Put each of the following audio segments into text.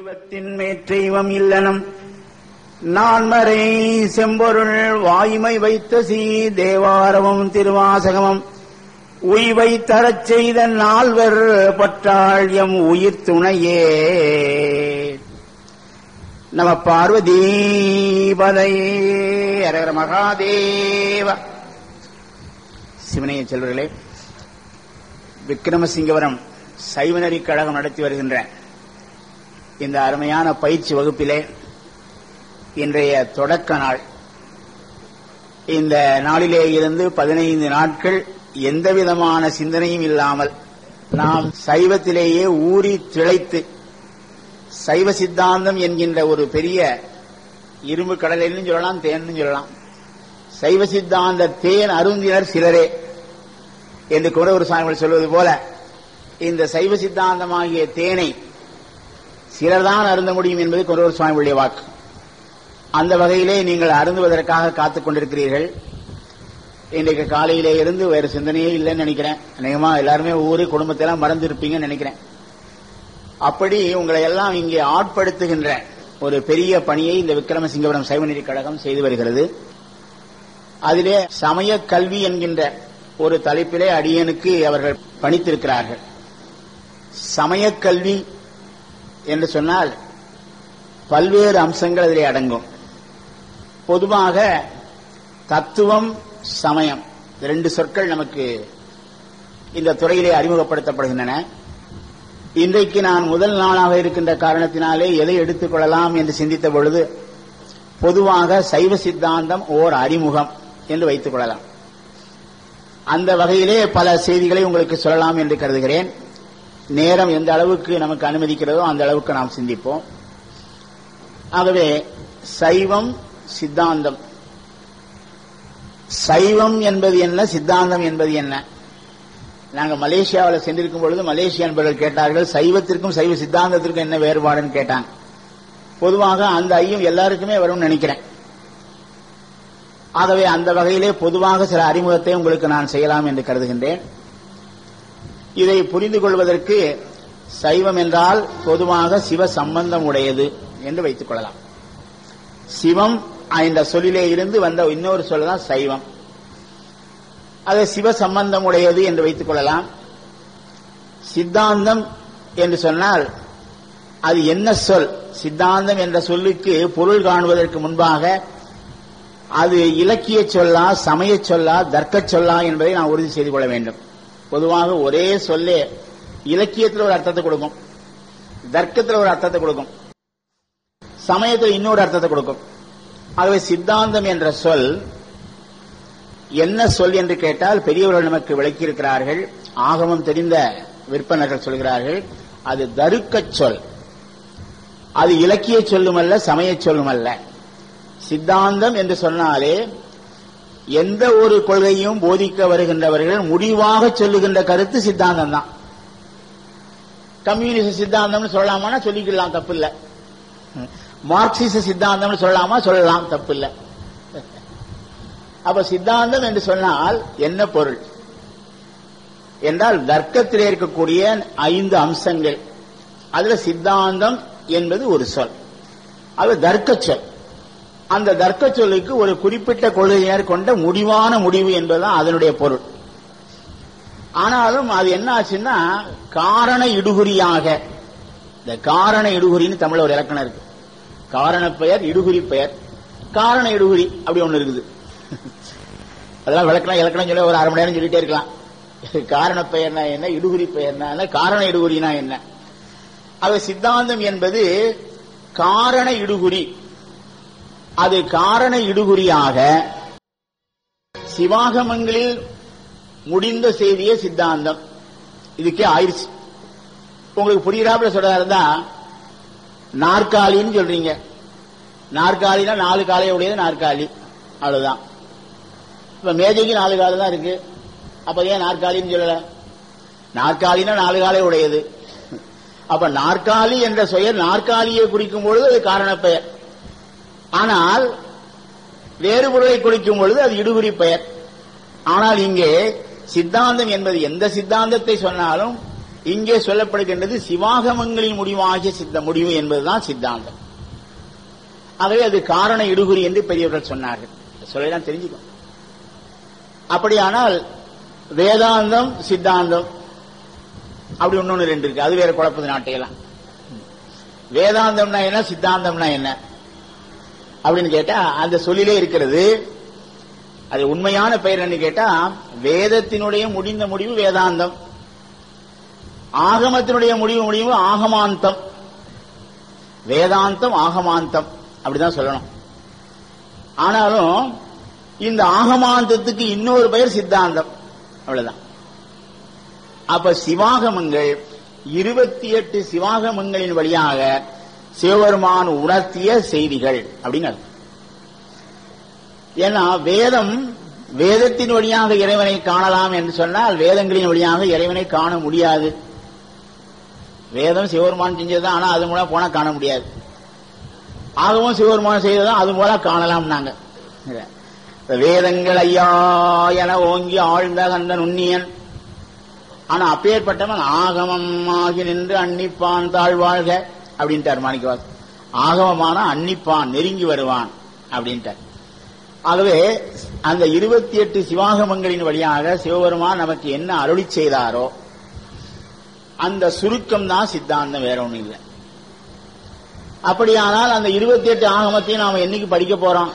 தெய்வத்தின் மேற்றெய்வம் இல்லனம் நான்மறை செம்பொருள் வாய்மை வைத்த சீ தேவாரமும் திருவாசகமும் உய்வை தரச் செய்த நால்வர் பற்றாள் எம் உயிர் துணையே நம பார்வதீபதையே அரகர மகாதேவ சிவனைய செல்வர்களே விக்ரமசிங்கவரம் சைவநெறி கழகம் நடத்தி வருகின்ற இந்த அருமையான பயிற்சி வகுப்பிலே இன்றைய தொடக்க நாள் இந்த நாளிலே இருந்து பதினைந்து நாட்கள் எந்த விதமான சிந்தனையும் இல்லாமல் நாம் சைவத்திலேயே ஊறி திளைத்து சைவ சித்தாந்தம் என்கின்ற ஒரு பெரிய இரும்பு கடலைன்னு சொல்லலாம் தேன்னு சொல்லலாம் சைவ சித்தாந்த தேன் அருந்தினர் சிலரே என்று குமரகுரு சாமிகள் சொல்வது போல இந்த சைவ சித்தாந்தமாகிய தேனை சிலர்தான் அருந்த முடியும் என்பது குமரகுரு சுவாமிகளுடைய வாக்கு அந்த வகையிலே நீங்கள் அருந்துவதற்காக காத்துக் கொண்டிருக்கிறீர்கள் இன்றைக்கு காலையிலே இருந்து வேறு சிந்தனையே இல்லைன்னு நினைக்கிறேன் அநேகமா எல்லாருமே ஊரு குடும்பத்தெல்லாம் மறந்திருப்பீங்கன்னு நினைக்கிறேன் அப்படி உங்களை எல்லாம் இங்கே ஆட்படுத்துகின்ற ஒரு பெரிய பணியை இந்த விக்ரமசிங்கபுரம் சைவநெறி கழகம் செய்து வருகிறது அதிலே சமய கல்வி என்கின்ற ஒரு தலைப்பிலே அடியனுக்கு அவர்கள் பணித்திருக்கிறார்கள் சமய கல்வி என்று சொன்னால் பல்வேறு அம்சங்கள் அதிலே அடங்கும் பொதுவாக தத்துவம் சமயம் ரெண்டு சொற்கள் நமக்கு இந்த துறையிலே அறிமுகப்படுத்தப்படுகின்றன இன்றைக்கு நான் முதல் நாளாக இருக்கின்ற காரணத்தினாலே எதை எடுத்துக் கொள்ளலாம் என்று சிந்தித்த பொழுது பொதுவாக சைவ சித்தாந்தம் ஓர் அறிமுகம் என்று வைத்துக் கொள்ளலாம் அந்த வகையிலே பல செய்திகளை உங்களுக்கு சொல்லலாம் என்று கருதுகிறேன் நேரம் எந்த அளவுக்கு நமக்கு அனுமதிக்கிறதோ அந்த அளவுக்கு நாம் சிந்திப்போம் ஆகவே சைவம் சித்தாந்தம் சைவம் என்பது என்ன சித்தாந்தம் என்பது என்ன நாங்கள் மலேசியாவில் சென்றிருக்கும் பொழுது மலேசிய நண்பர்கள் கேட்டார்கள் சைவத்திற்கும் சைவ சித்தாந்தத்திற்கும் என்ன வேறுபாடுன்னு கேட்டாங்க பொதுவாக அந்த ஐயம் எல்லாருக்குமே வரும்னு நினைக்கிறேன் ஆகவே அந்த வகையிலே பொதுவாக சில அறிமுகத்தை உங்களுக்கு நான் செய்யலாம் என்று கருதுகின்றேன் இதை புரிந்து கொள்வதற்கு சைவம் என்றால் பொதுவாக சிவ சம்பந்தம் உடையது என்று வைத்துக் கொள்ளலாம் சிவம் என்ற சொல்லிலே இருந்து வந்த இன்னொரு சொல்லதான் சைவம் அது சிவ சம்பந்தம் உடையது என்று வைத்துக் கொள்ளலாம் சித்தாந்தம் என்று சொன்னால் அது என்ன சொல் சித்தாந்தம் என்ற சொல்லுக்கு பொருள் காணுவதற்கு முன்பாக அது இலக்கிய சொல்லா சமய சொல்லா தர்க்க சொல்லா என்பதை நான் உறுதி செய்து கொள்ள வேண்டும் பொதுவாக ஒரே சொல்லே இலக்கியத்தில் ஒரு அர்த்தத்தை கொடுக்கும் தர்க்கத்தில் ஒரு அர்த்தத்தை கொடுக்கும் சமயத்தில் இன்னொரு அர்த்தத்தை கொடுக்கும் ஆகவே சித்தாந்தம் என்ற சொல் என்ன சொல் என்று கேட்டால் பெரியவர்கள் நமக்கு விளக்கியிருக்கிறார்கள் ஆகமம் தெரிந்த விற்பனர்கள் சொல்கிறார்கள் அது தருக்க சொல் அது இலக்கிய சொல்லுமல்ல சமய சொல்லுமல்ல சித்தாந்தம் என்று சொன்னாலே எந்த ஒரு கொள்கையும் போதிக்க வருகின்றவர்கள் முடிவாக சொல்லுகின்ற கருத்து சித்தாந்தம் தான் கம்யூனிஸ்ட் சித்தாந்தம்னு சொல்லலாமா சொல்லிக்கலாம் தப்பு இல்லை மார்க்சிச சித்தாந்தம்னு சொல்லலாமா சொல்லலாம் தப்பு இல்லை அப்ப சித்தாந்தம் என்று சொன்னால் என்ன பொருள் என்றால் தர்க்கத்திலே இருக்கக்கூடிய ஐந்து அம்சங்கள் அதுல சித்தாந்தம் என்பது ஒரு சொல் அது தர்க்க சொல் அந்த தர்க்க சொல்லுக்கு ஒரு குறிப்பிட்ட கொள்கையினர் கொண்ட முடிவான முடிவு என்பதுதான் அதனுடைய பொருள் ஆனாலும் அது என்ன ஆச்சுன்னா காரண இடுகுறியாக இந்த காரண இடுகுறின்னு தமிழ் ஒரு இலக்கணம் இருக்கு காரண பெயர் இடுகுறி பெயர் காரண இடுகுறி அப்படி ஒண்ணு இருக்குது அதெல்லாம் விளக்கலாம் இலக்கணம் சொல்ல ஒரு அரை மணி நேரம் சொல்லிட்டே இருக்கலாம் காரண பெயர்னா என்ன இடுகுறி பெயர்னா என்ன காரண இடுகுறினா என்ன அது சித்தாந்தம் என்பது காரண இடுகுறி அது காரண இடுகுறியாக சிவாகமங்களில் முடிந்த செய்திய சித்தாந்தம் இதுக்கே ஆயிடுச்சு உங்களுக்கு புரியுறாப்புல சொல்றதா தான் நாற்காலின்னு சொல்றீங்க நாற்காலினா நாலு காலையை உடையது நாற்காலி அவ்வளவுதான் இப்ப மேஜைக்கு நாலு காலம் தான் இருக்கு அப்ப ஏன் நாற்காலின்னு சொல்லல நாற்காலினா நாலு காலை உடையது அப்ப நாற்காலி என்ற பெயர் நாற்காலியை குறிக்கும் பொழுது அது காரண பெயர் ஆனால் வேறு பொருளை குறிக்கும் பொழுது அது இடுகுறி பெயர் ஆனால் இங்கே சித்தாந்தம் என்பது எந்த சித்தாந்தத்தை சொன்னாலும் இங்கே சொல்லப்படுகின்றது சிவாகமங்களின் முடிவாகிய சித்த முடிவு என்பதுதான் சித்தாந்தம் ஆகவே அது காரண இடுகுறி என்று பெரியவர்கள் சொன்னார்கள் சொல்லலாம் தெரிஞ்சுக்கும் அப்படியானால் வேதாந்தம் சித்தாந்தம் அப்படி ஒன்னொன்னு ரெண்டு இருக்கு அது வேற குழப்பது நாட்டையெல்லாம் வேதாந்தம்னா என்ன சித்தாந்தம்னா என்ன அப்படின்னு கேட்டா அந்த சொல்லிலே இருக்கிறது அது உண்மையான பெயர் என்ன கேட்டா வேதத்தினுடைய முடிந்த முடிவு வேதாந்தம் ஆகமத்தினுடைய முடிவு முடிவு ஆகமாந்தம் வேதாந்தம் ஆகமாந்தம் அப்படிதான் சொல்லணும் ஆனாலும் இந்த ஆகமாந்தத்துக்கு இன்னொரு பெயர் சித்தாந்தம் அவ்வளவுதான் அப்ப சிவாகமங்கள் இருபத்தி எட்டு சிவாகமங்களின் வழியாக சிவபெருமான் உணர்த்திய செய்திகள் அப்படின்னு அர்த்தம் ஏன்னா வேதம் வேதத்தின் வழியாக இறைவனை காணலாம் என்று சொன்னால் வேதங்களின் வழியாக இறைவனை காண முடியாது வேதம் சிவபெருமான் செஞ்சதுதான் ஆனா அது மூலம் போனா காண முடியாது ஆகவும் சிவபெருமான் செய்ததும் அது போல காணலாம் நாங்க வேதங்கள் ஐயா என ஓங்கி ஆழ்ந்த கண்ட நுண்ணியன் ஆனா அப்பேற்பட்டவன் ஆகமம் ஆகி நின்று அன்னிப்பான் தாழ்வாழ்க அப்படின்ட்டார் மாணிக்கவாஸ் ஆகமமான அன்னிப்பான் நெருங்கி வருவான் அப்படின்ட்டார் ஆகவே அந்த இருபத்தி எட்டு சிவாகமங்களின் வழியாக சிவபெருமான் நமக்கு என்ன அருளி செய்தாரோ அந்த சுருக்கம் தான் சித்தாந்தம் வேற ஒண்ணும் இல்லை அப்படியானால் அந்த இருபத்தி எட்டு ஆகமத்தையும் நாம என்னைக்கு படிக்க போறோம்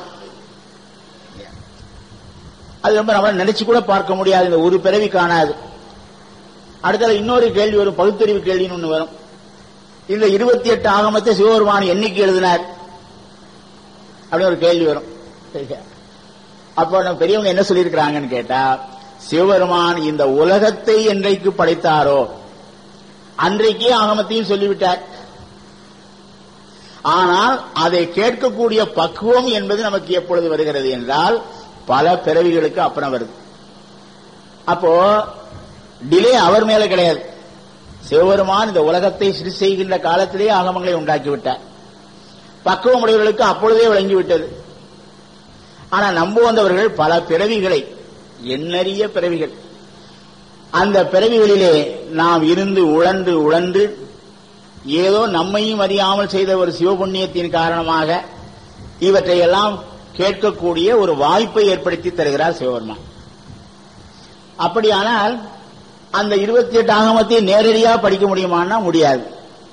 அது ரொம்ப நம்ம நினைச்சு கூட பார்க்க முடியாது இந்த ஒரு பிறவி காணாது அடுத்தது இன்னொரு கேள்வி வரும் பகுத்தறிவு கேள்வின்னு ஒண்ணு வரும் இந்த இருபத்தி எட்டு ஆகமத்தை சிவபெருமான் என்னைக்கு எழுதினார் அப்படின்னு ஒரு கேள்வி வரும் அப்போ நம்ம பெரியவங்க என்ன சொல்லியிருக்கிறாங்கன்னு கேட்டா சிவபெருமான் இந்த உலகத்தை என்றைக்கு படைத்தாரோ அன்றைக்கே ஆகமத்தையும் சொல்லிவிட்டார் ஆனால் அதை கேட்கக்கூடிய பக்குவம் என்பது நமக்கு எப்பொழுது வருகிறது என்றால் பல பிறவிகளுக்கு அப்புறம் வருது அப்போ டிலே அவர் மேல கிடையாது சிவபெருமான் இந்த உலகத்தை சிறு செய்கின்ற காலத்திலேயே ஆகமங்களை உண்டாக்கி விட்டார் பக்குவமுடையவர்களுக்கு அப்பொழுதே விளங்கிவிட்டது ஆனா நம்ப வந்தவர்கள் பல பிறவிகளை எண்ணறிய பிறவிகள் அந்த பிறவிகளிலே நாம் இருந்து உழன்று உழன்று ஏதோ நம்மையும் அறியாமல் செய்த ஒரு சிவபுண்ணியத்தின் காரணமாக இவற்றையெல்லாம் கேட்கக்கூடிய ஒரு வாய்ப்பை ஏற்படுத்தி தருகிறார் சிவபெருமான் அப்படியானால் அந்த இருபத்தி எட்டு ஆகமத்தை நேரடியாக படிக்க முடியுமான்னா முடியாது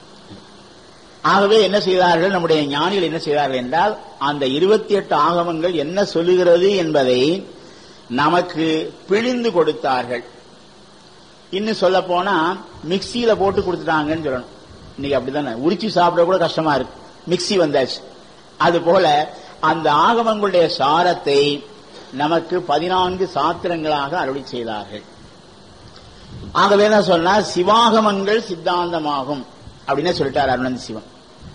ஆகவே என்ன செய்தார்கள் நம்முடைய ஞானிகள் என்ன செய்தார்கள் என்றால் அந்த இருபத்தி எட்டு ஆகமங்கள் என்ன சொல்லுகிறது என்பதை நமக்கு பிழிந்து கொடுத்தார்கள் இன்னும் சொல்ல போனா மிக்சியில போட்டு கொடுத்துட்டாங்கன்னு சொல்லணும் இன்னைக்கு அப்படித்தானே உரிச்சு சாப்பிட கூட கஷ்டமா இருக்கு மிக்சி வந்தாச்சு அது போல அந்த ஆகமங்களுடைய சாரத்தை நமக்கு பதினான்கு சாத்திரங்களாக அருளி செய்தார்கள் ஆகவே தான் சொன்னா சிவாகமங்கள் சித்தாந்தமாகும் அப்படின்னு சொல்லிட்டார் அருணந்த் சிவன்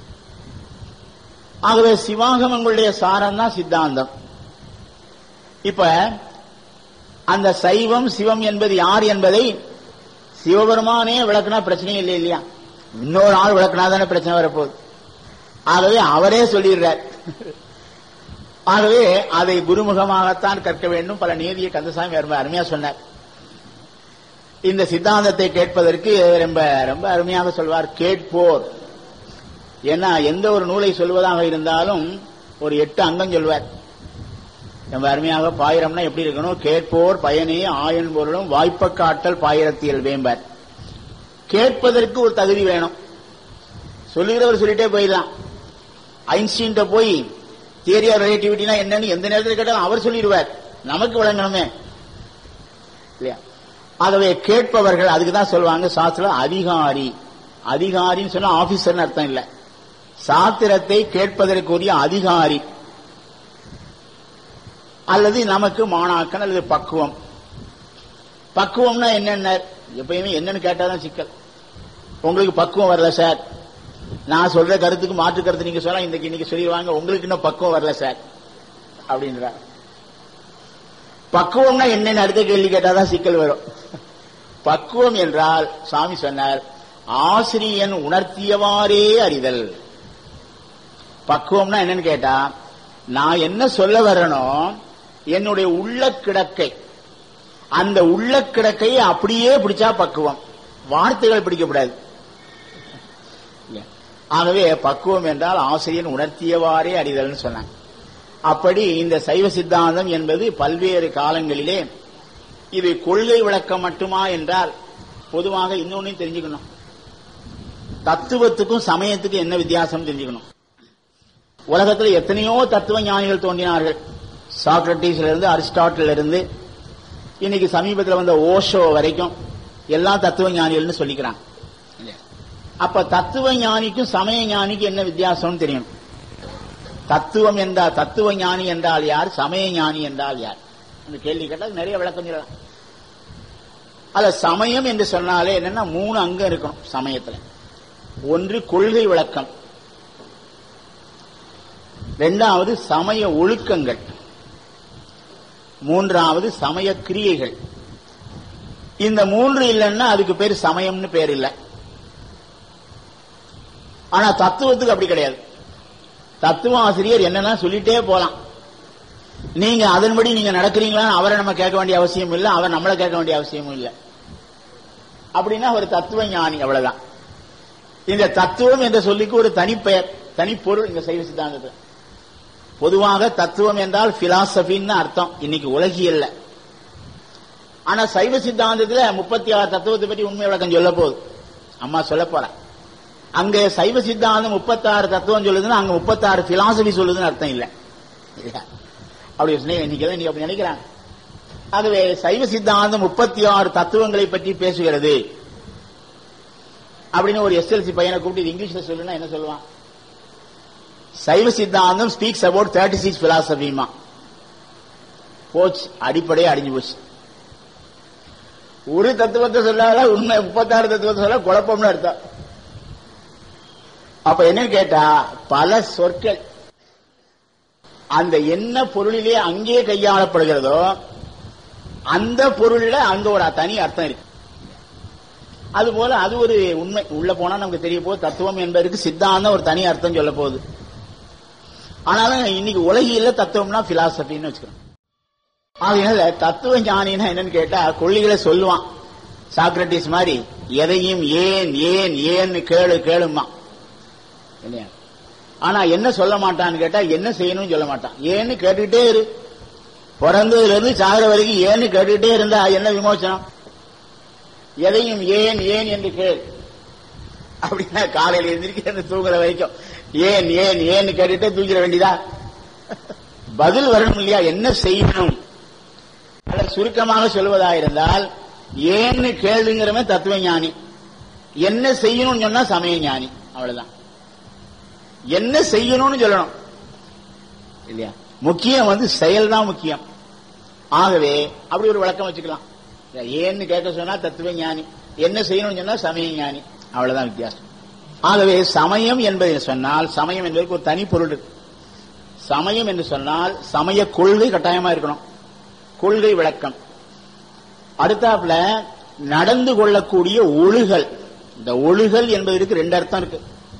ஆகவே சிவாகமங்களுடைய சாரம் தான் சித்தாந்தம் இப்ப அந்த சைவம் சிவம் என்பது யார் என்பதை சிவபெருமானே விளக்குனா பிரச்சனையே இல்லை இல்லையா இன்னொரு ஆள் விளக்குனா தானே பிரச்சனை வரப்போகுது ஆகவே அவரே சொல்லிடுறார் ஆகவே அதை குருமுகமாகத்தான் கற்க வேண்டும் பல நீதியை கந்தசாமி ரொம்ப அருமையா சொன்னார் இந்த சித்தாந்தத்தை கேட்பதற்கு ரொம்ப ரொம்ப அருமையாக சொல்வார் கேட்போர் ஏன்னா எந்த ஒரு நூலை சொல்வதாக இருந்தாலும் ஒரு எட்டு அங்கம் சொல்வார் ரொம்ப அருமையாக பாயிரம்னா எப்படி இருக்கணும் கேட்போர் பயனே ஆயன் பொருளும் வாய்ப்ப காட்டல் பாயிரத்தியல் வேம்பர் கேட்பதற்கு ஒரு தகுதி வேணும் சொல்லுகிறவர் சொல்லிட்டே போயிடலாம் ஐன்ஸ்டீன்ட்ட போய் தியரி ஆஃப் ரிலேட்டிவிட்டினா என்னன்னு எந்த நேரத்தில் கேட்டாலும் அவர் சொல்லிடுவார் நமக்கு விளங்கணுமே இல்லையா ஆகவே கேட்பவர்கள் அதுக்கு தான் சொல்லுவாங்க சாஸ்திரம் அதிகாரி அதிகாரின்னு சொன்னா ஆபீசர்னு அர்த்தம் இல்ல சாத்திரத்தை கேட்பதற்குரிய அதிகாரி அல்லது நமக்கு மாணாக்கன் அல்லது பக்குவம் பக்குவம்னா என்னென்ன எப்பயுமே என்னன்னு கேட்டாதான் சிக்கல் உங்களுக்கு பக்குவம் வரல சார் நான் சொல்ற கருத்துக்கு மாற்று கருத்து நீங்க சொன்னா இன்னைக்கு இன்னைக்கு சொல்லிடுவாங்க உங்களுக்கு இன்னும் பக்குவம் வரல சார் அப்படின்றார் பக்குவம்னா என்னன்னு அடுத்த கேள்வி கேட்டாதான் சிக்கல் வரும் பக்குவம் என்றால் சாமி சொன்னார் ஆசிரியன் உணர்த்தியவாறே அறிதல் பக்குவம்னா என்னன்னு கேட்டா நான் என்ன சொல்ல வரனோ என்னுடைய உள்ள கிடக்கை அந்த உள்ள கிடக்கையை அப்படியே பிடிச்சா பக்குவம் வார்த்தைகள் பிடிக்கப்படாது ஆகவே பக்குவம் என்றால் ஆசிரியன் உணர்த்தியவாறே அறிதல்னு சொன்னாங்க அப்படி இந்த சைவ சித்தாந்தம் என்பது பல்வேறு காலங்களிலே இது கொள்கை விளக்கம் மட்டுமா என்றால் பொதுவாக இன்னொன்னு தெரிஞ்சுக்கணும் தத்துவத்துக்கும் சமயத்துக்கும் என்ன வித்தியாசம் தெரிஞ்சுக்கணும் உலகத்தில் எத்தனையோ தத்துவ ஞானிகள் தோன்றினார்கள் சாக்ரட்டிஸ்ல இருந்து அரிஸ்டாட்டில் இருந்து இன்னைக்கு சமீபத்தில் வந்த ஓஷோ வரைக்கும் எல்லா தத்துவ ஞானிகள்னு சொல்லிக்கிறாங்க அப்ப தத்துவ ஞானிக்கும் சமய ஞானிக்கும் என்ன வித்தியாசம்னு தெரியணும் தத்துவம் என்றால் தத்துவ ஞானி என்றால் யார் சமய ஞானி என்றால் யார் அந்த கேள்வி கேட்டால் நிறைய விளக்கம் சொல்லலாம் அத சமயம் என்று சொன்னாலே என்னன்னா மூணு அங்கம் இருக்கணும் சமயத்துல ஒன்று கொள்கை விளக்கம் இரண்டாவது சமய ஒழுக்கங்கள் மூன்றாவது சமய கிரியைகள் இந்த மூன்று இல்லைன்னா அதுக்கு பேர் சமயம்னு பேர் இல்லை ஆனா தத்துவத்துக்கு அப்படி கிடையாது தத்துவ ஆசிரியர் என்னன்னா சொல்லிட்டே போலாம் நீங்க அதன்படி நீங்க நடக்கிறீங்களா அவரை நம்ம கேட்க வேண்டிய அவசியம் இல்லை அவர் நம்மளை கேட்க வேண்டிய அவசியமும் இல்லை அப்படின்னா ஒரு தத்துவ ஞானி அவ்வளவுதான் இந்த தத்துவம் என்ற சொல்லிக்கு ஒரு தனிப்பெயர் தனிப்பொருள் இந்த சைவ சித்தாந்தத்தில் பொதுவாக தத்துவம் என்றால் பிலாசபின்னு அர்த்தம் இன்னைக்கு உலகியல்ல ஆனா சைவ சித்தாந்தத்துல முப்பத்தி ஆறு தத்துவத்தை பற்றி உண்மை விளக்கம் சொல்ல போகுது அம்மா சொல்ல போறேன் அங்க சைவ சித்தாந்தம் முப்பத்தாறு தத்துவம் சொல்லுதுன்னா அங்க முப்பத்தாறு பிலாசபி சொல்லுதுன்னு அர்த்தம் இல்ல அப்படி இன்னைக்கு நீங்க அப்படி நினைக்கிறாங்க ஆகவே சைவ சித்தாந்தம் முப்பத்தி ஆறு தத்துவங்களை பற்றி பேசுகிறது அப்படின்னு ஒரு எஸ்எல்சி பையனை கூப்பிட்டு இங்கிலீஷ்ல சொல்லுன்னா என்ன சொல்லுவான் Saiva Siddhantam speaks about thirty six பிலாசபிமா போச்சு அடிப்படையே அடிஞ்சு போச்சு ஒரு தத்துவத்தை சொல்லாத உண்மை முப்பத்தாறு தத்துவத்தை சொல்ல குழப்பம்னு அர்த்தம் அப்ப என்ன கேட்டா பல சொற்கள் அந்த என்ன பொருளிலே அங்கே கையாளப்படுகிறதோ அந்த பொருள்ல அங்க ஒரு தனி அர்த்தம் இருக்கு அது போல அது ஒரு உண்மை உள்ள போனா நமக்கு தெரிய போகுது தத்துவம் என்பதற்கு சித்தாந்தம் ஒரு தனி அர்த்தம் சொல்ல போகுது ஆனாலும் இன்னைக்கு உலகில தத்துவம்னா பிலாசபின்னு வச்சுக்கிறோம் அதனால தத்துவ ஞானினா என்னன்னு கேட்டா கொள்ளிகளை சொல்லுவான் சாக்ரட்டிஸ் மாதிரி எதையும் ஏன் ஏன் ஏன்னு கேளு கேளுமா இல்லையா ஆனா என்ன சொல்ல மாட்டான்னு கேட்டா என்ன செய்யணும்னு சொல்ல மாட்டான் ஏன்னு கேட்டுக்கிட்டே இரு பிறந்ததுல இருந்து சாகிற வரைக்கும் ஏன்னு கேட்டுக்கிட்டே இருந்தா என்ன விமோசனம் எதையும் ஏன் ஏன் என்று கேள் அப்படின்னா காலையில எந்திரிக்க தூங்குற வரைக்கும் ஏன் ஏன் ஏன்னு கேட்டுட்டே தூங்கிட வேண்டியதா பதில் வரணும் இல்லையா என்ன செய்யணும் சுருக்கமாக சொல்வதா இருந்தால் ஏன்னு கேளுங்கிறவன் தத்துவ ஞானி என்ன செய்யணும்னு சொன்னா சமய ஞானி அவ்வளவுதான் என்ன செய்யணும்னு சொல்லணும் இல்லையா முக்கியம் வந்து செயல் தான் முக்கியம் ஆகவே அப்படி ஒரு விளக்கம் வச்சுக்கலாம் ஏன்னு கேட்க சொன்னா தத்துவ ஞானி என்ன செய்யணும்னு சொன்னா சமய ஞானி அவ்வளவுதான் வித்தியாசம் ஆகவே சமயம் என்பதை சொன்னால் சமயம் என்பதற்கு ஒரு தனி பொருள் இருக்கு சமயம் என்று சொன்னால் சமய கொள்கை கட்டாயமா இருக்கணும் கொள்கை விளக்கம் அடுத்தாப்புல நடந்து கொள்ளக்கூடிய ஒழுகல் இந்த ஒழுகல் என்பதற்கு ரெண்டு அர்த்தம் இருக்கு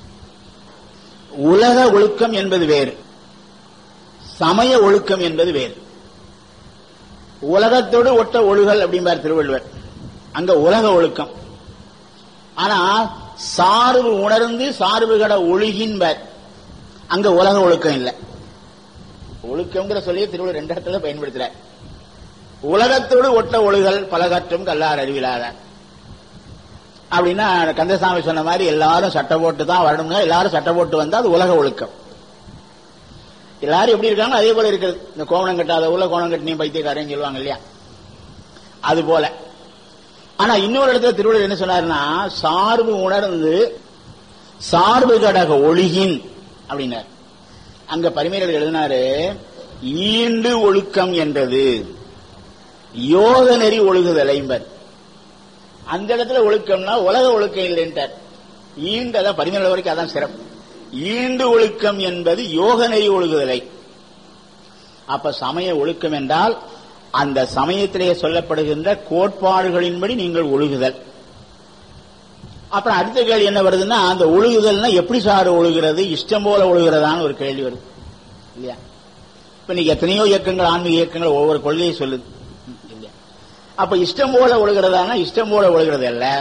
உலக ஒழுக்கம் என்பது வேறு சமய ஒழுக்கம் என்பது வேறு உலகத்தோடு ஒட்ட ஒழுகல் அப்படிம்பார் திருவள்ளுவர் அங்க உலக ஒழுக்கம் ஆனா சார்பு உணர்ந்து சார்பு கட ஒழுகின்பர் அங்க உலக ஒழுக்கம் இல்லை ஒழுக்கம்ங்கிற சொல்லிய திருவள்ளுவர் ரெண்டு இடத்துல பயன்படுத்துறார் உலகத்தோடு ஒட்ட ஒழுகல் பலகற்றும் கல்லார் அறிவிலாத அப்படின்னா கந்தசாமி சொன்ன மாதிரி எல்லாரும் சட்டை போட்டு தான் வரணுங்க எல்லாரும் சட்டை போட்டு வந்தா அது உலக ஒழுக்கம் எல்லாரும் எப்படி இருக்காங்க அதே போல இருக்கிறது இந்த கோவணம் கட்டாத உள்ள கோவணம் கட்டினையும் பைத்தியக்காரன்னு சொல்லுவாங்க இல்லையா அது போல ஆனா இன்னொரு இடத்துல திருவள்ளுவர் என்ன சொன்னாருன்னா சார்பு உணர்ந்து சார்பு கடக ஒழுகின் அப்படின்னார் அங்க பரிமையர் எழுதினாரு ஈண்டு ஒழுக்கம் என்றது யோக நெறி ஒழுகுதல் ஐம்பர் அந்த இடத்துல ஒழுக்கம்னா உலக ஒழுக்கம் இல்லைன்றார் ஈண்டதான் பரிமையர் வரைக்கும் அதான் சிறப்பு ஈண்டு ஒழுக்கம் என்பது யோக நெறி ஒழுகுதலை அப்ப சமய ஒழுக்கம் என்றால் அந்த சமயத்திலேயே சொல்லப்படுகின்ற கோட்பாடுகளின்படி நீங்கள் ஒழுகுதல் அப்புறம் அடுத்த கேள்வி என்ன வருதுன்னா அந்த ஒழுகுதல்னா எப்படி சார் ஒழுகிறது இஷ்டம் போல ஒழுகிறதான்னு ஒரு கேள்வி வருது இல்லையா இப்ப நீங்க எத்தனையோ இயக்கங்கள் ஆன்மீக இயக்கங்கள் ஒவ்வொரு கொள்கையை சொல்லுது இல்லையா அப்ப இஷ்டம் போல ஒழுகிறதானா இஷ்டம் போல ஒழுகிறது அல்ல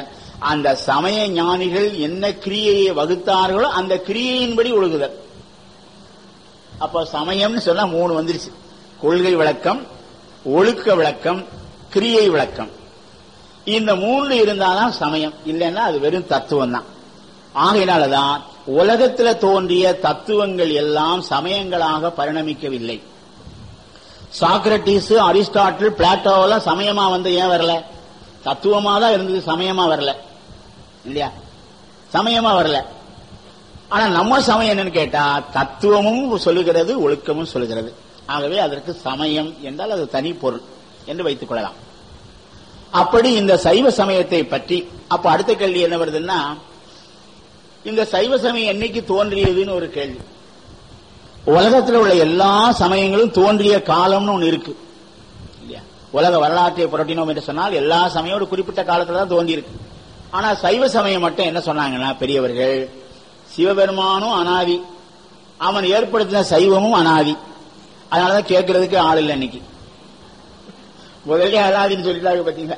அந்த சமய ஞானிகள் என்ன கிரியையை வகுத்தார்களோ அந்த கிரியையின்படி ஒழுகுதல் அப்ப சமயம்னு சொன்னா மூணு வந்துருச்சு கொள்கை விளக்கம் ஒழுக்க விளக்கம் கிரியை விளக்கம் இந்த மூணு இருந்தாதான் சமயம் இல்லைன்னா அது வெறும் தத்துவம் தான் ஆகையினாலதான் உலகத்துல தோன்றிய தத்துவங்கள் எல்லாம் சமயங்களாக பரிணமிக்கவில்லை சாக்ரட்டிஸ் அரிஸ்டாட்டில் பிளாட்டோவெல்லாம் சமயமா வந்து ஏன் வரல தத்துவமா தான் இருந்தது சமயமா வரல இல்லையா சமயமா வரல ஆனா நம்ம சமயம் என்னன்னு கேட்டா தத்துவமும் சொல்லுகிறது ஒழுக்கமும் சொல்லுகிறது ஆகவே அதற்கு சமயம் என்றால் அது தனி பொருள் என்று வைத்துக் கொள்ளலாம் அப்படி இந்த சைவ சமயத்தை பற்றி அப்ப அடுத்த கேள்வி என்ன வருதுன்னா இந்த சைவ சமயம் என்னைக்கு தோன்றியதுன்னு ஒரு கேள்வி உலகத்தில் உள்ள எல்லா சமயங்களும் தோன்றிய காலம்னு ஒன்று இருக்கு இல்லையா உலக வரலாற்றை புரட்டினோம் என்று சொன்னால் எல்லா சமயம் ஒரு குறிப்பிட்ட காலத்துல தான் தோன்றி இருக்கு ஆனா சைவ சமயம் மட்டும் என்ன சொன்னாங்கன்னா பெரியவர்கள் சிவபெருமானும் அனாதி அவன் ஏற்படுத்தின சைவமும் அனாதி அதனாலதான் கேட்கறதுக்கு ஆள் இல்லை இன்னைக்கு முதல்ல அனாதின்னு சொல்லிட்டாங்க பாத்தீங்களா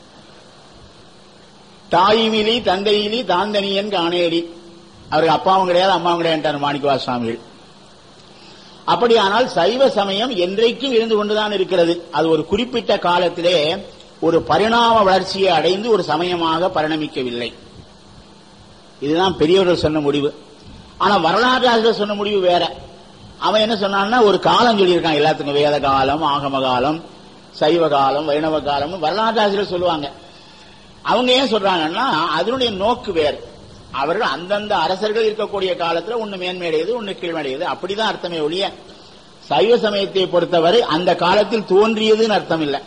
தாயுமிலி தந்தையிலி தாந்தனியன் காணேரி அவருக்கு அப்பாவும் கிடையாது அம்மாவும் கிடையாது மாணிக்கவா சுவாமிகள் அப்படியானால் சைவ சமயம் என்றைக்கும் இருந்து கொண்டுதான் இருக்கிறது அது ஒரு குறிப்பிட்ட காலத்திலே ஒரு பரிணாம வளர்ச்சியை அடைந்து ஒரு சமயமாக பரிணமிக்கவில்லை இதுதான் பெரியவர்கள் சொன்ன முடிவு ஆனா வரலாற்று சொன்ன முடிவு வேற அவன் என்ன சொன்னான்னா ஒரு காலம் சொல்லியிருக்கான் எல்லாத்துக்கும் வேத காலம் ஆகம காலம் சைவ காலம் வைணவ காலம் வரலாற்று ஆசிரியர் சொல்லுவாங்க அவங்க ஏன் சொல்றாங்கன்னா அதனுடைய நோக்கு வேறு அவர்கள் அந்தந்த அரசர்கள் இருக்கக்கூடிய காலத்துல ஒன்னு மேன்மையடையுது ஒன்னு கீழ்மடையுது அப்படிதான் அர்த்தமே ஒழிய சைவ சமயத்தை பொறுத்தவரை அந்த காலத்தில் தோன்றியதுன்னு அர்த்தம் இல்லை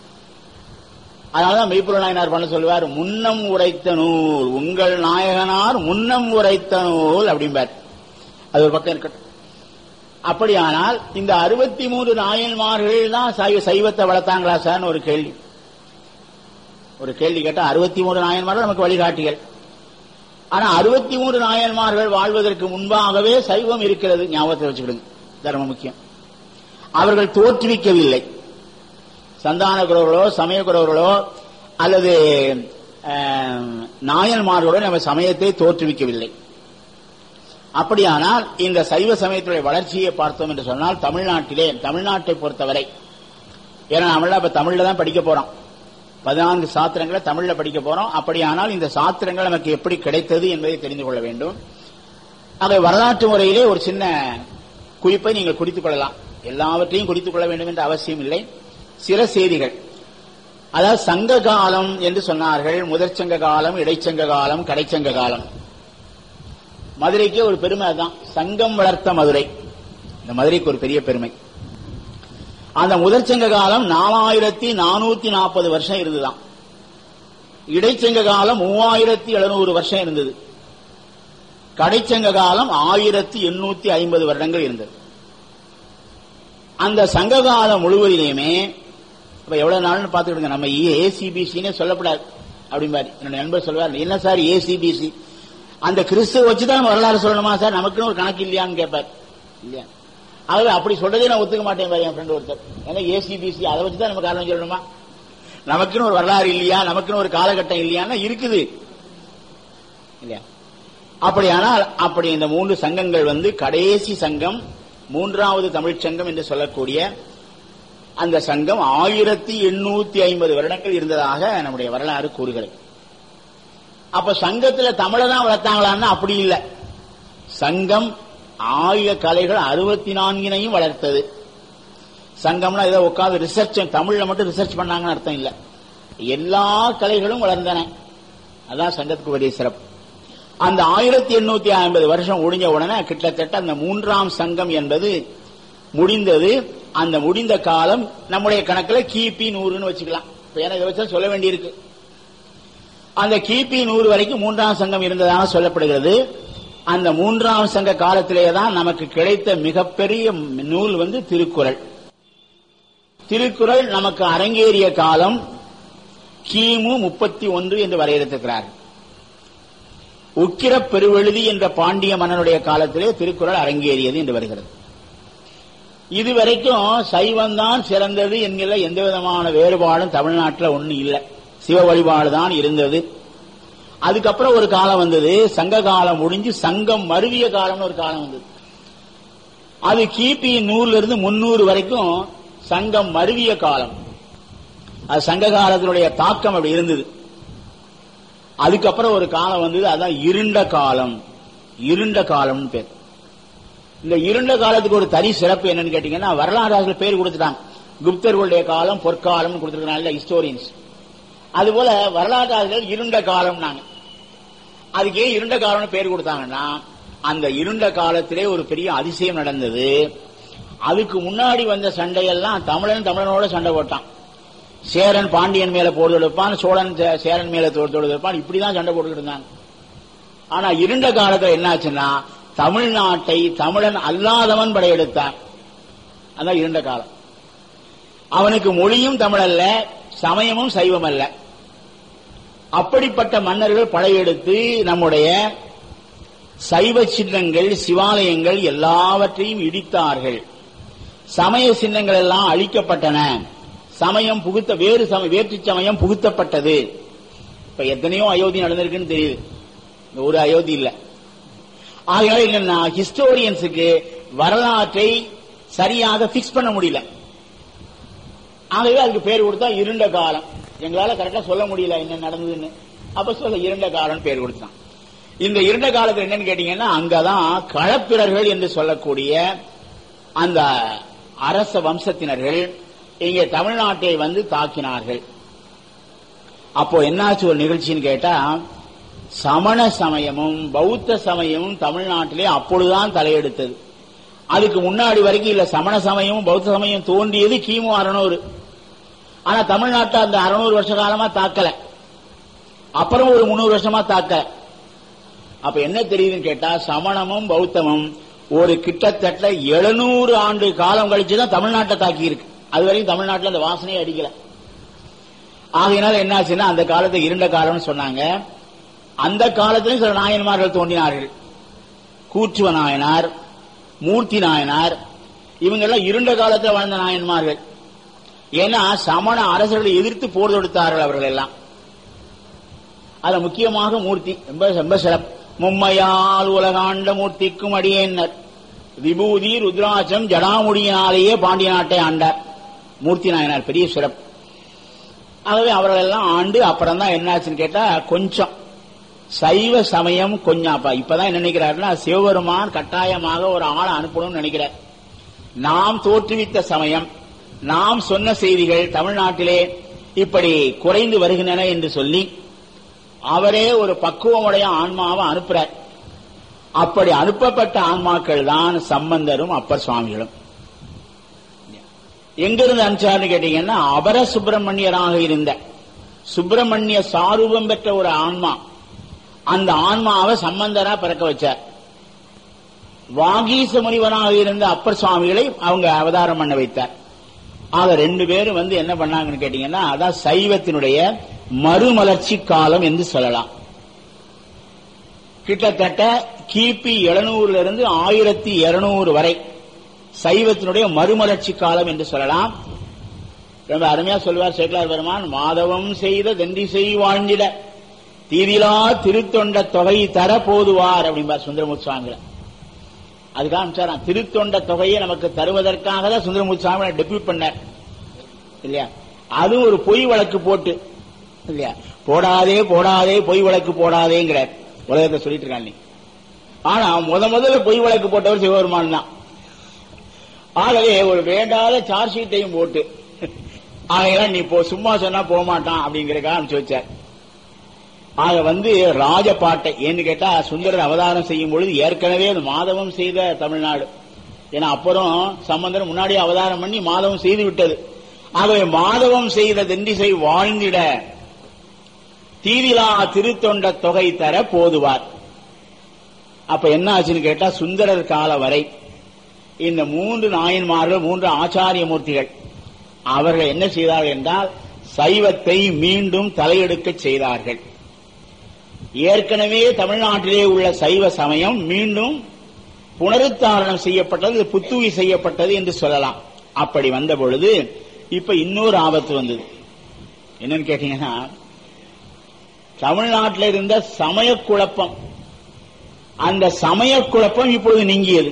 அதனாலதான் மெய்ப்பொருள் நாயனார் பண்ண சொல்லுவார் முன்னம் உரைத்த நூல் உங்கள் நாயகனார் முன்னம் உரைத்த நூல் அப்படிம்பார் அது ஒரு பக்கம் இருக்கட்டும் அப்படியானால் இந்த அறுபத்தி மூன்று நாயன்மார்கள் தான் சைவ சைவத்தை வளர்த்தாங்களா சார்னு ஒரு கேள்வி ஒரு கேள்வி கேட்டா அறுபத்தி மூன்று நாயன்மார்கள் நமக்கு வழிகாட்டிகள் ஆனா அறுபத்தி மூன்று நாயன்மார்கள் வாழ்வதற்கு முன்பாகவே சைவம் இருக்கிறது ஞாபகத்தை வச்சுக்கிடுங்க தர்மம் முக்கியம் அவர்கள் தோற்றுவிக்கவில்லை சந்தான குரவர்களோ சமய குரவர்களோ அல்லது நாயன்மார்களோ நம்ம சமயத்தை தோற்றுவிக்கவில்லை அப்படியானால் இந்த சைவ சமயத்துடைய வளர்ச்சியை பார்த்தோம் என்று சொன்னால் தமிழ்நாட்டிலே தமிழ்நாட்டை பொறுத்தவரை ஏன்னா நம்மள இப்ப தமிழ்ல தான் படிக்க போறோம் பதினான்கு சாத்திரங்களை தமிழ்ல படிக்க போறோம் அப்படியானால் இந்த சாத்திரங்கள் நமக்கு எப்படி கிடைத்தது என்பதை தெரிந்து கொள்ள வேண்டும் அதை வரலாற்று முறையிலே ஒரு சின்ன குறிப்பை நீங்கள் குறித்துக் கொள்ளலாம் எல்லாவற்றையும் குறித்துக் கொள்ள வேண்டும் என்ற அவசியம் இல்லை சில செய்திகள் அதாவது சங்க காலம் என்று சொன்னார்கள் முதற்சங்க காலம் இடைச்சங்க காலம் கடைச்சங்க காலம் மதுரைக்கு ஒரு பெருமை அதுதான் சங்கம் வளர்த்த மதுரை இந்த மதுரைக்கு ஒரு பெரிய பெருமை அந்த முதற்சங்க காலம் நாலாயிரத்தி நானூத்தி நாற்பது வருஷம் இருந்துதான் இடைச்சங்க காலம் மூவாயிரத்தி எழுநூறு வருஷம் இருந்தது கடைச்சங்க காலம் ஆயிரத்தி எண்ணூத்தி ஐம்பது வருடங்கள் இருந்தது அந்த சங்க காலம் முழுவதிலையுமே இப்ப எவ்வளவு நாள்னு பாத்துக்கிடுங்க நம்ம ஏசிபிசின்னு சொல்லப்படாது அப்படிம்பாரு என்னோட நண்பர் சொல்வார் என்ன சார் ஏசிபிசி அந்த கிறிஸ்துவ வச்சுதான் வரலாறு சொல்லணுமா சார் நமக்குன்னு ஒரு கணக்கு இல்லையான்னு கேட்பார் இல்லையா ஆகவே அப்படி சொல்றதே நான் ஒத்துக்க மாட்டேன் என் ஃப்ரெண்ட் ஒருத்தர் ஏன்னா ஏசிபிசி அதை வச்சுதான் நம்ம காரணம் சொல்லணுமா நமக்குன்னு ஒரு வரலாறு இல்லையா நமக்குன்னு ஒரு காலகட்டம் இல்லையான்னா இருக்குது இல்லையா அப்படியானால் அப்படி இந்த மூன்று சங்கங்கள் வந்து கடைசி சங்கம் மூன்றாவது தமிழ்ச் சங்கம் என்று சொல்லக்கூடிய அந்த சங்கம் ஆயிரத்தி எண்ணூத்தி ஐம்பது வருடங்கள் இருந்ததாக நம்முடைய வரலாறு கூறுகிறது அப்ப சங்கத்துல தமிழை தான் வளர்த்தாங்களான்னா அப்படி இல்லை சங்கம் ஆயுத கலைகள் அறுபத்தி நான்கினையும் வளர்த்தது சங்கம்னா இதை உட்காந்து ரிசர்ச் தமிழ்ல மட்டும் ரிசர்ச் பண்ணாங்கன்னு அர்த்தம் இல்ல எல்லா கலைகளும் வளர்ந்தன அதான் சங்கத்துக்கு பெரிய சிறப்பு அந்த ஆயிரத்தி எண்ணூத்தி ஐம்பது வருஷம் முடிஞ்ச உடனே கிட்டத்தட்ட அந்த மூன்றாம் சங்கம் என்பது முடிந்தது அந்த முடிந்த காலம் நம்முடைய கணக்குல கிபி நூறுன்னு வச்சுக்கலாம் இப்ப ஏன்னா இதை வச்சா சொல்ல வேண்டியிருக்கு அந்த கிபி நூறு வரைக்கும் மூன்றாம் சங்கம் இருந்ததாக சொல்லப்படுகிறது அந்த மூன்றாம் சங்க காலத்திலேயே தான் நமக்கு கிடைத்த மிகப்பெரிய நூல் வந்து திருக்குறள் திருக்குறள் நமக்கு அரங்கேறிய காலம் கிமு முப்பத்தி ஒன்று என்று வரையறுத்திருக்கிறார் உக்கிர பெருவெழுதி என்ற பாண்டிய மன்னனுடைய காலத்திலே திருக்குறள் அரங்கேறியது என்று வருகிறது இதுவரைக்கும் சைவம்தான் சிறந்தது என்கிற எந்த விதமான வேறுபாடும் தமிழ்நாட்டில் ஒன்றும் இல்லை சிவ வழிபாடு தான் இருந்தது அதுக்கப்புறம் ஒரு காலம் வந்தது சங்க காலம் முடிஞ்சு சங்கம் மருவிய காலம்னு ஒரு காலம் வந்தது அது கிபி நூறுல இருந்து முன்னூறு வரைக்கும் சங்கம் மருவிய காலம் அது சங்க காலத்தினுடைய தாக்கம் அப்படி இருந்தது அதுக்கப்புறம் ஒரு காலம் வந்தது அதான் இருண்ட காலம் இருண்ட காலம்னு பேர் இந்த இருண்ட காலத்துக்கு ஒரு தனி சிறப்பு என்னன்னு கேட்டீங்கன்னா வரலாறு பேர் கொடுத்துட்டாங்க குப்தர்களுடைய காலம் பொற்காலம்னு கொடுத்துருக்காங்க ஹிஸ்டோரியன்ஸ் அதுபோல வரலாற்று ஆசிரியர் இருண்ட காலம் நாங்க அதுக்கு ஏன் இருண்ட காலம்னு பேர் கொடுத்தாங்கன்னா அந்த இருண்ட காலத்திலே ஒரு பெரிய அதிசயம் நடந்தது அதுக்கு முன்னாடி வந்த சண்டையெல்லாம் தமிழன் தமிழனோட சண்டை போட்டான் சேரன் பாண்டியன் மேல போர் தொடுப்பான் சோழன் சே- சேரன் மேல போர் தொடுப்பான் இப்படிதான் சண்டை போட்டுக்கிட்டு இருந்தாங்க ஆனா இருண்ட காலத்துல என்னாச்சுன்னா தமிழ்நாட்டை தமிழன் அல்லாதவன் படையெடுத்தான் அதான் இருண்ட காலம் அவனுக்கு மொழியும் தமிழ் அல்ல சமயமும் சைவம் அல்ல அப்படிப்பட்ட மன்னர்கள் படையெடுத்து நம்முடைய சைவ சின்னங்கள் சிவாலயங்கள் எல்லாவற்றையும் இடித்தார்கள் சமய சின்னங்கள் எல்லாம் அழிக்கப்பட்டன சமயம் புகுத்த வேறு சம வேற்று சமயம் புகுத்தப்பட்டது இப்ப எத்தனையோ அயோத்தி நடந்திருக்குன்னு தெரியுது இந்த ஒரு அயோத்தி இல்ல ஆகையால என்னன்னா ஹிஸ்டோரியன்ஸுக்கு வரலாற்றை சரியாக பிக்ஸ் பண்ண முடியல ஆகவே அதுக்கு பேர் கொடுத்தா இருண்ட காலம் எங்களால கரெக்டா சொல்ல முடியல என்ன நடந்ததுன்னு அப்ப சொல்ல இருண்ட காலம் பேர் கொடுத்தான் இந்த இருண்ட காலத்துல என்னன்னு கேட்டீங்கன்னா அங்கதான் களப்பிரர்கள் என்று சொல்லக்கூடிய அந்த அரச வம்சத்தினர்கள் இங்கே தமிழ்நாட்டை வந்து தாக்கினார்கள் அப்போ என்னாச்சு ஒரு நிகழ்ச்சின்னு கேட்டா சமண சமயமும் பௌத்த சமயமும் தமிழ்நாட்டிலே அப்பொழுதுதான் தலையெடுத்தது அதுக்கு முன்னாடி வரைக்கும் இல்ல சமண சமயமும் பௌத்த சமயம் தோன்றியது கிமு அறுநூறு ஆனா தமிழ்நாட்டை அந்த அறுநூறு வருஷ காலமா தாக்கல அப்புறம் ஒரு முன்னூறு வருஷமா தாக்கல அப்ப என்ன தெரியுதுன்னு கேட்டா சமணமும் பௌத்தமும் ஒரு கிட்டத்தட்ட எழுநூறு ஆண்டு காலம் கழிச்சுதான் தமிழ்நாட்டை தாக்கி இருக்கு அது வரைக்கும் தமிழ்நாட்டில் அந்த வாசனையே அடிக்கல ஆகையினால என்னாச்சுன்னா அந்த காலத்தை இருண்ட காலம்னு சொன்னாங்க அந்த காலத்திலும் சில நாயன்மார்கள் தோன்றினார்கள் கூற்றுவ நாயனார் மூர்த்தி நாயனார் இவங்க எல்லாம் இருண்ட காலத்தில் வாழ்ந்த நாயன்மார்கள் ஏன்னா சமண அரசர்களை எதிர்த்து போர் தொடுத்தார்கள் அவர்கள் எல்லாம் அதுல முக்கியமாக மூர்த்தி ரொம்ப ரொம்ப சிறப்பு மும்மையால் உலகாண்ட மூர்த்திக்கும் அடியேன்னர் விபூதி ருத்ராட்சம் ஜடாமுடியினாலேயே பாண்டிய நாட்டை ஆண்டார் மூர்த்தி நாயனார் பெரிய சிறப்பு ஆகவே அவர்கள் எல்லாம் ஆண்டு அப்புறம் தான் என்னாச்சுன்னு கேட்டா கொஞ்சம் சைவ சமயம் கொஞ்சம் அப்ப இப்பதான் என்ன நினைக்கிறாருன்னா சிவபெருமான் கட்டாயமாக ஒரு ஆளை அனுப்பணும்னு நினைக்கிறார் நாம் தோற்றுவித்த சமயம் நாம் சொன்ன செய்திகள் தமிழ்நாட்டிலே இப்படி குறைந்து வருகின்றன என்று சொல்லி அவரே ஒரு பக்குவமுடைய ஆன்மாவை அனுப்புறார் அப்படி அனுப்பப்பட்ட ஆன்மாக்கள் தான் சம்பந்தரும் அப்பர் சுவாமிகளும் எங்கிருந்து அனுப்பிச்சார்னு கேட்டீங்கன்னா அபர சுப்பிரமணியராக இருந்த சுப்பிரமணிய சாரூபம் பெற்ற ஒரு ஆன்மா அந்த ஆன்மாவை சம்பந்தரா பிறக்க வச்சார் வாகீச முனிவனாக இருந்த அப்பர் சுவாமிகளை அவங்க அவதாரம் பண்ண வைத்தார் ஆக ரெண்டு பேரும் வந்து என்ன பண்ணாங்கன்னு கேட்டீங்கன்னா அதான் சைவத்தினுடைய மறுமலர்ச்சி காலம் என்று சொல்லலாம் கிட்டத்தட்ட கிபி எழுநூறுல இருந்து ஆயிரத்தி இருநூறு வரை சைவத்தினுடைய மறுமலர்ச்சி காலம் என்று சொல்லலாம் ரொம்ப அருமையா சொல்வார் சேக்கலார் பெருமான் மாதவம் செய்த தண்டி செய் வாழ்ந்திட தீதிலா திருத்தொண்ட தொகை தர போதுவார் அப்படிம்பார் சுந்தரமுத்து சுவாமிகளை அதுக்காக அனுப்பிச்சாராம் திருத்தொண்ட தொகையை நமக்கு தருவதற்காக தான் சுந்தரமுத்து சுவாமி டெபியூட் பண்ணார் இல்லையா அதுவும் ஒரு பொய் வழக்கு போட்டு இல்லையா போடாதே போடாதே பொய் வழக்கு போடாதேங்கிறார் உலகத்தை சொல்லிட்டு இருக்காங்க நீ. ஆனா முத முதல்ல பொய் வழக்கு போட்டவர் சிவபெருமான் தான் ஆகவே ஒரு வேண்டாத சார்ஜ் ஷீட்டையும் போட்டு ஆகையெல்லாம் நீ போ சும்மா சொன்னா போக மாட்டான் அப்படிங்கறதுக்காக அனுப்பிச்சு வச்சார் ஆக வந்து ராஜபாட்டை ஏன்னு கேட்டா சுந்தரர் அவதாரம் செய்யும் பொழுது ஏற்கனவே அது மாதவம் செய்த தமிழ்நாடு ஏன்னா அப்புறம் சம்பந்தர் முன்னாடி அவதாரம் பண்ணி மாதவம் செய்து விட்டது ஆகவே மாதவம் செய்த தெண்டிசை வாழ்ந்திட தீவிலா திருத்தொண்ட தொகை தர போதுவார் அப்ப என்ன ஆச்சுன்னு கேட்டா சுந்தரர் கால வரை இந்த மூன்று நாயன்மார்கள் மூன்று ஆச்சாரிய மூர்த்திகள் அவர்கள் என்ன செய்தார்கள் என்றால் சைவத்தை மீண்டும் தலையெடுக்க செய்தார்கள் ஏற்கனவே தமிழ்நாட்டிலே உள்ள சைவ சமயம் மீண்டும் புனருத்தாரணம் செய்யப்பட்டது புத்துவி செய்யப்பட்டது என்று சொல்லலாம் அப்படி வந்த பொழுது இப்ப இன்னொரு ஆபத்து வந்தது என்னன்னு கேட்டீங்கன்னா தமிழ்நாட்டில் இருந்த சமய குழப்பம் அந்த சமய குழப்பம் இப்பொழுது நீங்கியது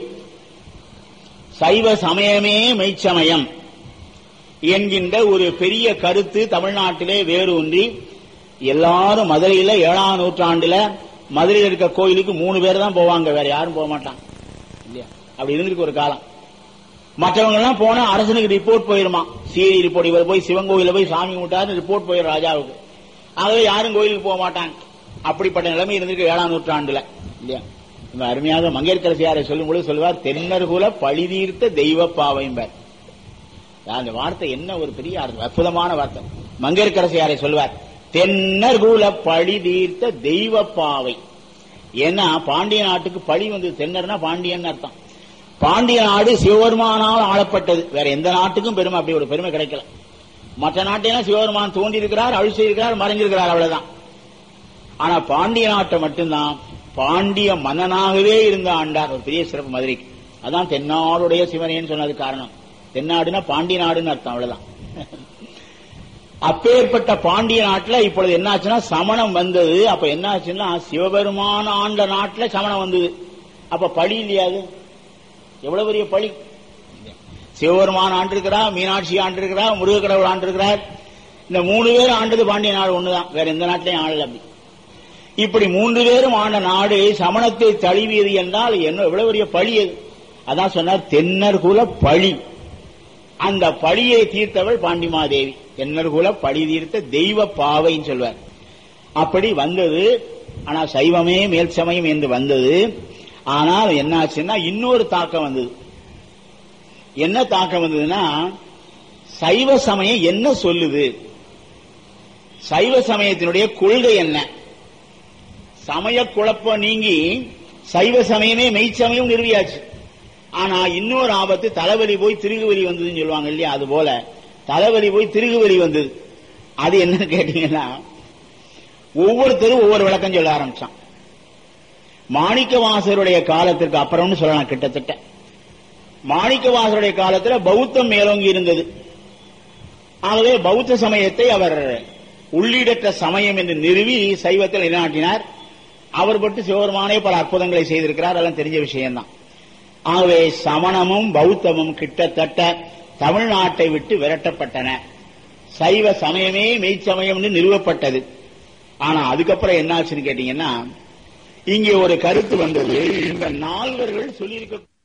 சைவ சமயமே மெய்ச்சமயம் என்கின்ற ஒரு பெரிய கருத்து தமிழ்நாட்டிலே வேரூன்றி எல்லாரும் மதுரையில ஏழாம் நூற்றாண்டுல மதுரையில் இருக்க கோயிலுக்கு மூணு பேர் தான் போவாங்க வேற யாரும் போக மாட்டாங்க இல்லையா அப்படி இருந்திருக்கு ஒரு காலம் மற்றவங்க எல்லாம் போனா அரசனுக்கு ரிப்போர்ட் போயிருமா சிஐடி ரிப்போர்ட் இவர் போய் சிவன் கோயில போய் சாமி கும்பிட்டாரு ரிப்போர்ட் போயிடும் ராஜாவுக்கு ஆகவே யாரும் கோயிலுக்கு போக மாட்டாங்க அப்படிப்பட்ட நிலைமை இருந்திருக்கு ஏழாம் நூற்றாண்டுல இல்லையா இந்த அருமையாக மங்கையர்கரசியாரை சொல்லும் பொழுது சொல்லுவார் தென்னர்குல பழிதீர்த்த தெய்வ பாவைம்பார் அந்த வார்த்தை என்ன ஒரு பெரிய அர்த்தம், அற்புதமான வார்த்தை மங்கையர்கரசியாரை சொல்வார் தென்னர்குல பழி தீர்த்த தெய்வ பாவை ஏன்னா பாண்டிய நாட்டுக்கு பழி வந்து தென்னர்னா பாண்டியன் அர்த்தம் பாண்டிய நாடு சிவபெருமானால் ஆளப்பட்டது வேற எந்த நாட்டுக்கும் பெருமை அப்படி ஒரு பெருமை கிடைக்கல மற்ற நாட்டையெல்லாம் சிவபெருமான் தோண்டி இருக்கிறார் அழிச்சு இருக்கிறார் மறைஞ்சிருக்கிறார் அவ்வளவுதான் ஆனா பாண்டிய நாட்டை மட்டும்தான் பாண்டிய மன்னனாகவே இருந்த ஆண்டார் ஒரு பெரிய சிறப்பு மதுரைக்கு அதான் தென்னாடுடைய சிவனேன்னு சொன்னது காரணம் தென்னாடுனா பாண்டிய நாடுன்னு அர்த்தம் அவ்வளவுதான் அப்பேற்பட்ட பாண்டிய நாட்டுல இப்பொழுது என்னாச்சுன்னா சமணம் வந்தது அப்ப என்னாச்சுன்னா சிவபெருமான ஆண்ட நாட்டுல சமணம் வந்தது அப்ப பழி இல்லையா அது எவ்வளவு பெரிய பழி சிவபெருமான் ஆண்டிருக்கிறார் மீனாட்சி ஆண்டிருக்கிறார் முருகக்கடவுள் ஆண்டிருக்கிறார் இந்த மூணு பேர் ஆண்டது பாண்டிய நாடு ஒண்ணுதான் வேற எந்த நாட்டிலையும் ஆளல அப்படி இப்படி மூன்று பேரும் ஆண்ட நாடு சமணத்தை தழுவியது என்றால் என்ன எவ்வளவு பெரிய பழி அது அதான் சொன்னார் தென்னர் குல பழி அந்த பழியை தீர்த்தவள் பாண்டிமாதேவி தென்னர் குல பழி தீர்த்த தெய்வ பாவைன்னு சொல்வார் அப்படி வந்தது ஆனா சைவமே மேல் சமயம் என்று வந்தது ஆனால் என்னாச்சுன்னா இன்னொரு தாக்கம் வந்தது என்ன தாக்கம் வந்ததுன்னா சைவ சமயம் என்ன சொல்லுது சைவ சமயத்தினுடைய கொள்கை என்ன சமய குழப்பம் நீங்கி சைவ சமயமே மெய்ச்சமயம் நிறுவியாச்சு ஆனா இன்னொரு ஆபத்து தலைவலி போய் திருகுவலி வந்ததுன்னு சொல்லுவாங்க இல்லையா அது போல தலைவலி போய் திருகுவலி வந்தது அது என்னன்னு கேட்டீங்கன்னா ஒவ்வொருத்தரும் ஒவ்வொரு விளக்கம் சொல்ல ஆரம்பிச்சான் மாணிக்கவாசருடைய காலத்திற்கு அப்புறம்னு சொல்லலாம் கிட்டத்தட்ட மாணிக்கவாசருடைய காலத்துல பௌத்தம் மேலோங்கி இருந்தது ஆகவே பௌத்த சமயத்தை அவர் உள்ளீடற்ற சமயம் என்று நிறுவி சைவத்தில் நிலைநாட்டினார் அவர் பட்டு சிவபெருமானே பல அற்புதங்களை செய்திருக்கிறார் அதெல்லாம் தெரிஞ்ச விஷயம்தான் ஆகவே சமணமும் பௌத்தமும் கிட்டத்தட்ட தமிழ்நாட்டை விட்டு விரட்டப்பட்டன சைவ சமயமே மெய்ச்சமயம்னு நிறுவப்பட்டது ஆனா அதுக்கப்புறம் என்னாச்சுன்னு கேட்டீங்கன்னா இங்கே ஒரு கருத்து வந்தது இந்த நால்வர்கள் சொல்லியிருக்க